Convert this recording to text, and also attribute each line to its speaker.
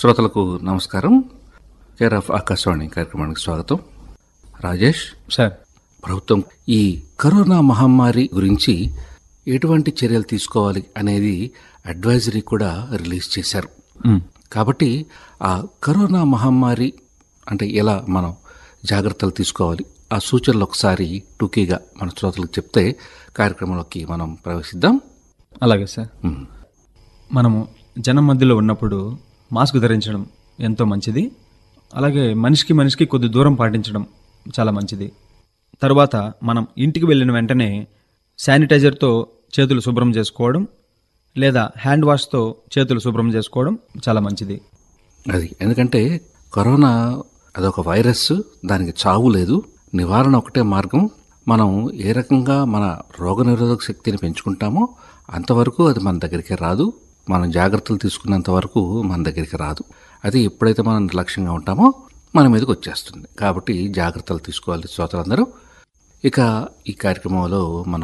Speaker 1: శ్రోతలకు నమస్కారం care of Akashvani కార్యక్రమానికి స్వాగతం రాజేష్
Speaker 2: సార్
Speaker 1: ప్రభుత్వం ఈ కరోనా మహమ్మారి గురించి ఎటువంటి చర్యలు తీసుకోవాలి అనేది అడ్వైజరీ కూడా రిలీజ్ చేశారు
Speaker 2: మ్,
Speaker 1: కాబట్టి ఆ కరోనా మహమ్మారి అంటే ఎలా మనం జాగ్రత్తలు తీసుకోవాలి ఆ సూచనలు ఒకసారి టూకీగా మన శ్రోతలకు చెప్తే కార్యక్రమంలోకి మనం ప్రవేశిద్దాం
Speaker 2: అలాగే సార్
Speaker 1: మ్,
Speaker 2: మనము జనం మధ్యలో ఉన్నప్పుడు మాస్క్ ధరించడం ఎంతో మంచిది అలాగే మనిషికి మనిషికి కొద్ది దూరం పాటించడం చాలా మంచిది తరువాత మనం ఇంటికి వెళ్ళిన వెంటనే శానిటైజర్తో చేతులు శుభ్రం చేసుకోవడం లేదా హ్యాండ్ వాష్తో చేతులు శుభ్రం చేసుకోవడం చాలా మంచిది
Speaker 1: అది ఎందుకంటే కరోనా అదొక వైరస్ దానికి చావు లేదు నివారణ ఒకటే మార్గం మనం ఏ రకంగా మన రోగనిరోధక శక్తిని పెంచుకుంటామో అంతవరకు అది మన దగ్గరికి రాదు మనం జాగ్రత్తలు తీసుకున్నంత వరకు మన దగ్గరికి రాదు అది ఎప్పుడైతే మనం నిర్లక్ష్యంగా ఉంటామో మన మీదకి వచ్చేస్తుంది కాబట్టి జాగ్రత్తలు తీసుకోవాలి శ్రోతలందరూ ఇక ఈ కార్యక్రమంలో మనం